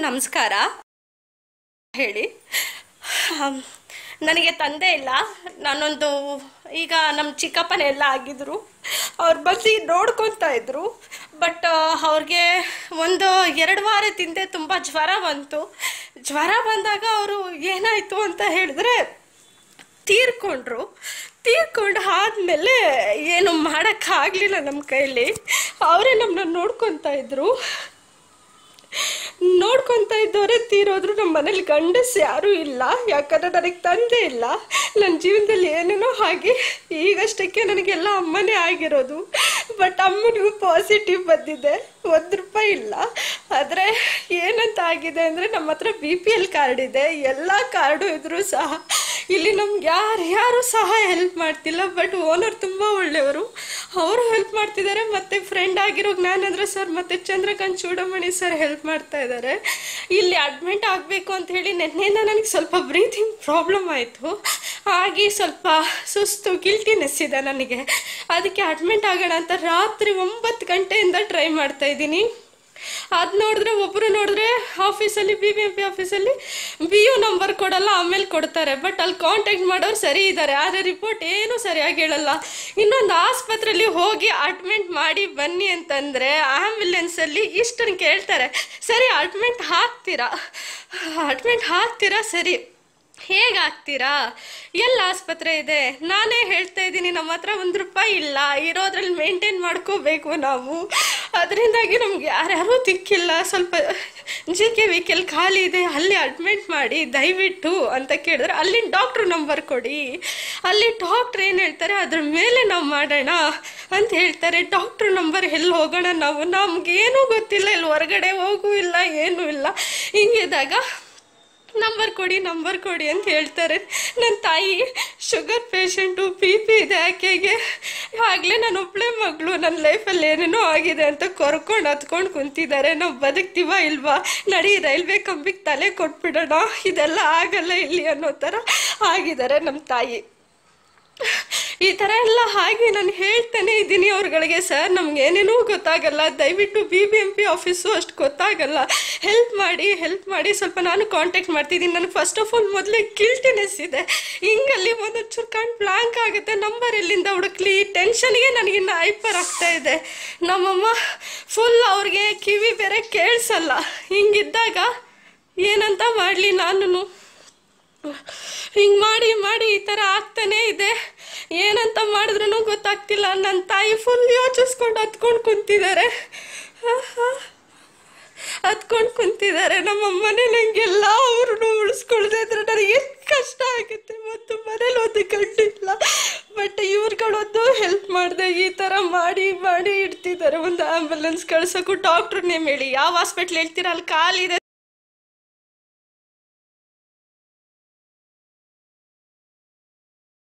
ನಮಸ್ಕಾರ ಹೇಳಿ ಹಮ್, ನನಗೆ ತಂದೆ ಇಲ್ಲ ನಾನೊಂದು ಈಗ ನಮ್ಮ ಚಿಕ್ಕಪ್ಪನೇ ಎಲ್ಲ ಆಗಿದ್ರು ಅವ್ರು ಬಂದು ನೋಡ್ಕೊತಾ ಇದ್ರು ಬಟ್ ಅವ್ರಿಗೆ ಒಂದು ಎರಡು ವಾರದ ಹಿಂದೆ ತುಂಬ ಜ್ವರ ಬಂತು ಜ್ವರ ಬಂದಾಗ ಅವರು ಏನಾಯಿತು ಅಂತ ಹೇಳಿದ್ರೆ ತೀರ್ಕೊಂಡ್ರು ತೀರ್ಕೊಂಡು ಆದಮೇಲೆ ಏನು ಮಾಡೋಕ್ಕಾಗಲಿಲ್ಲ ನಮ್ಮ ಕೈಲಿ ಅವರೇ ನಮ್ಮನ್ನ ನೋಡ್ಕೊತಾ ಇದ್ರು ನೋಡ್ಕೊತಾ ಇದ್ದವರೇ ತೀರೋದ್ರು ನಮ್ಮ ಮನೇಲಿ ಗಂಡಸ್ ಯಾರೂ ಇಲ್ಲ ಯಾಕಂದ್ರೆ ನನಗೆ ತಂದೆ ಇಲ್ಲ ನನ್ನ ಜೀವನದಲ್ಲಿ ಏನೇನೋ ಹಾಗೆ ಈಗಷ್ಟಕ್ಕೆ ನನಗೆಲ್ಲ ಅಮ್ಮನೇ ಆಗಿರೋದು ಬಟ್ ಅಮ್ಮನಿಗೂ ಪಾಸಿಟಿವ್ ಬಂದಿದೆ ಒಂದು ರೂಪಾಯಿ ಇಲ್ಲ ಆದರೆ ಏನಂತ ಆಗಿದೆ ಅಂದರೆ ನಮ್ಮ ಹತ್ರ ಬಿ ಪಿ ಎಲ್ ಕಾರ್ಡ್ ಇದೆ ಎಲ್ಲ ಕಾರ್ಡು ಇದ್ರೂ ಸಹ ಇಲ್ಲಿ ನಮ್ಗೆ ಯಾರು ಯಾರು ಸಹ ಹೆಲ್ಪ್ ಮಾಡ್ತಿಲ್ಲ ಬಟ್ ಓನರ್ ತುಂಬ ಒಳ್ಳೆಯವರು ಅವರು ಹೆಲ್ಪ್ ಮಾಡ್ತಿದ್ದಾರೆ ಮತ್ತು ಫ್ರೆಂಡ್ ಆಗಿರೋ ಜ್ಞಾನೇಂದ್ರ ಸರ್ ಮತ್ತು ಚಂದ್ರಕಾಂತ್ ಚೂಡಮಣಿ ಸರ್ ಹೆಲ್ಪ್ ಮಾಡ್ತಾ ಇದ್ದಾರೆ ಇಲ್ಲಿ ಅಡ್ಮಿಟ್ ಆಗಬೇಕು ಅಂತ ಹೇಳಿ ನಿನ್ನೆಯಿಂದ ನನಗೆ ಸ್ವಲ್ಪ ಬ್ರೀತಿಂಗ್ ಪ್ರಾಬ್ಲಮ್ ಆಯಿತು ಹಾಗೆ ಸ್ವಲ್ಪ ಸುಸ್ತು ಗಿಲ್ಟಿನೆಸ್ ಇದೆ ನನಗೆ ಅದಕ್ಕೆ ಅಡ್ಮಿಟ್ ಆಗೋಣ ಅಂತ ರಾತ್ರಿ ಒಂಬತ್ತು ಗಂಟೆಯಿಂದ ಟ್ರೈ ಮಾಡ್ತಾ ಇದ್ದೀನಿ ಅದು ನೋಡಿದ್ರೆ ಒಬ್ಬರು ನೋಡಿದ್ರೆ ಆಫೀಸಲ್ಲಿ ಬಿ ಬಿ ಎಂ ಪಿ ಆಫೀಸಲ್ಲಿ ಬಿ ಯು ನಂಬರ್ ಕೊಡಲ್ಲ ಆಮೇಲೆ ಕೊಡ್ತಾರೆ ಬಟ್ ಅಲ್ಲಿ ಕಾಂಟ್ಯಾಕ್ಟ್ ಮಾಡೋರು ಸರಿ ಇದ್ದಾರೆ ಆದರೆ ರಿಪೋರ್ಟ್ ಏನೂ ಸರಿಯಾಗಿ ಹೇಳಲ್ಲ ಇನ್ನೊಂದು ಆಸ್ಪತ್ರೆಯಲ್ಲಿ ಹೋಗಿ ಅಡ್ಮಿಟ್ ಮಾಡಿ ಬನ್ನಿ ಅಂತಂದರೆ ಆ್ಯಂಬುಲೆನ್ಸಲ್ಲಿ ಇಷ್ಟನ್ನು ಕೇಳ್ತಾರೆ ಸರಿ ಅಡ್ಮಿಟ್ ಹಾಕ್ತೀರಾ ಅಡ್ಮಿಟ್ ಹಾಕ್ತೀರಾ ಸರಿ ಹೇಗೆ ಆಗ್ತೀರಾ ಎಲ್ಲ ಆಸ್ಪತ್ರೆ ಇದೆ ನಾನೇ ಹೇಳ್ತಾ ಇದ್ದೀನಿ ನಮ್ಮ ಹತ್ರ ಒಂದು ರೂಪಾಯಿ ಇಲ್ಲ ಇರೋದ್ರಲ್ಲಿ ಮೇಂಟೈನ್ ಮಾಡ್ಕೋಬೇಕು ನಾವು ಅದರಿಂದಾಗಿ ನಮ್ಗೆ ಯಾರ್ಯಾರೂ ದಿಕ್ಕಿಲ್ಲ ಸ್ವಲ್ಪ ಜಿ ಕೆ ವಿಕೆಲ್ ಖಾಲಿ ಇದೆ ಅಲ್ಲಿ ಅಡ್ಮಿಟ್ ಮಾಡಿ ದಯವಿಟ್ಟು ಅಂತ ಕೇಳಿದ್ರೆ ಅಲ್ಲಿನ ಡಾಕ್ಟ್ರ್ ನಂಬರ್ ಕೊಡಿ ಅಲ್ಲಿ ಡಾಕ್ಟ್ರ್ ಏನು ಹೇಳ್ತಾರೆ ಅದ್ರ ಮೇಲೆ ನಾವು ಮಾಡೋಣ ಅಂತ ಹೇಳ್ತಾರೆ ಡಾಕ್ಟ್ರ್ ನಂಬರ್ ಎಲ್ಲಿ ಹೋಗೋಣ ನಾವು ನಮಗೇನೂ ಗೊತ್ತಿಲ್ಲ ಇಲ್ಲಿ ಹೊರಗಡೆ ಹೋಗೂ ಇಲ್ಲ ಏನೂ ಇಲ್ಲ ಹಿಂಗಿದಾಗ ನಂಬರ್ ಕೊಡಿ ನಂಬರ್ ಕೊಡಿ ಅಂತ ಹೇಳ್ತಾರೆ ನನ್ನ ತಾಯಿ ಶುಗರ್ ಪೇಷಂಟು ಬಿ ಪಿ ಇದೆ ಆಕೆಗೆ ಆಗಲೇ ನಾನು ಒಬ್ಬಳೇ ಮಗಳು ನನ್ನ ಲೈಫಲ್ಲಿ ಏನೇನೋ ಆಗಿದೆ ಅಂತ ಕೊರ್ಕೊಂಡು ಹತ್ಕೊಂಡು ಕುಂತಿದ್ದಾರೆ ನಾವು ಬದುಕ್ತೀವ ಇಲ್ವಾ ನಡಿ ರೈಲ್ವೆ ಕಂಬಿಗೆ ತಲೆ ಕೊಟ್ಬಿಡೋಣ ಇದೆಲ್ಲ ಆಗಲ್ಲ ಇಲ್ಲಿ ಅನ್ನೋ ಥರ ಆಗಿದ್ದಾರೆ ನಮ್ಮ ತಾಯಿ ಈ ಥರ ಎಲ್ಲ ಹಾಗೆ ನಾನು ಹೇಳ್ತಾನೆ ಇದ್ದೀನಿ ಅವ್ರುಗಳಿಗೆ ಸರ್ ನಮ್ಗೆ ಏನೇನೂ ಗೊತ್ತಾಗಲ್ಲ ದಯವಿಟ್ಟು B B M P office ಅಷ್ಟು ಗೊತ್ತಾಗಲ್ಲ ಹೆಲ್ಪ್ ಮಾಡಿ ಹೆಲ್ಪ್ ಮಾಡಿ ಸ್ವಲ್ಪ ನಾನು ಕಾಂಟ್ಯಾಕ್ಟ್ ಮಾಡ್ತಿದ್ದೀನಿ ನನಗೆ ಫಸ್ಟ್ ಆಫ್ ಆಲ್ ಮೊದಲೇ ಗಿಲ್ಟಿನೆಸ್ ಇದೆ ಹಿಂಗಲ್ಲಿ ಒಂದೊಂದು ಚೂರು ಕಣ್ಣು ಬ್ಲಾಂಕ್ ಆಗುತ್ತೆ ನಂಬರ್ ಎಲ್ಲಿಂದ ಹುಡುಕ್ಲಿ ಟೆನ್ಷನ್ಗೆ ನನಗಿನ್ನ ಹೈಪರ್ ಆಗ್ತಾ ಇದೆ ನಮ್ಮಮ್ಮ ಫುಲ್ ಅವ್ರಿಗೆ ಕಿವಿ ಬೇರೆ ಕೇಳಿಸಲ್ಲ ಹಿಂಗಿದ್ದಾಗ ಏನಂತ ಮಾಡಲಿ ನಾನು ಹಿಂಗೆ ಮಾಡಿ ಮಾಡಿ ಈ ಥರ ಆಗ್ತಾನೇ ಇದೆ ಏನಂತ ಮಾಡಿದ್ರೂ ಗೊತ್ತಾಗ್ತಿಲ್ಲ ನನ್ನ ತಾಯಿ ಫುಲ್ ಯೋಚಿಸ್ಕೊಂಡು ಹತ್ಕೊಂಡು ಕುಂತಿದ್ದಾರೆ ಹತ್ಕೊಂಡು ಕುಂತಿದ್ದಾರೆ ನಮ್ಮ ಅಮ್ಮನೇ ನನಗೆಲ್ಲ ಅವ್ರನ್ನ ಉಳಿಸ್ಕೊಳ್ದೆ ಇದ್ರೆ ನನಗೆ ಎಷ್ಟು ಕಷ್ಟ ಆಗುತ್ತೆ ಮತ್ತು ಮನೇಲಿ ಒಂದು ಗಂಡಿಲ್ಲ ಬಟ್ ಇವ್ರುಗಳೊಂದು ಹೆಲ್ಪ್ ಮಾಡಿದೆ ಈ ಥರ ಮಾಡಿ ಮಾಡಿ ಇಡ್ತಿದ್ದಾರೆ ಒಂದು ಆ್ಯಂಬುಲೆನ್ಸ್ ಕಳ್ಸೋಕ್ಕೂ ಡಾಕ್ಟ್ರ್ ನೇಮ್ ಹೇಳಿ ಯಾವ ಹಾಸ್ಪಿಟ್ಲ್ ಹೇಳ್ತೀರ ಅಲ್ಲಿ ಕಾಲಿದೆ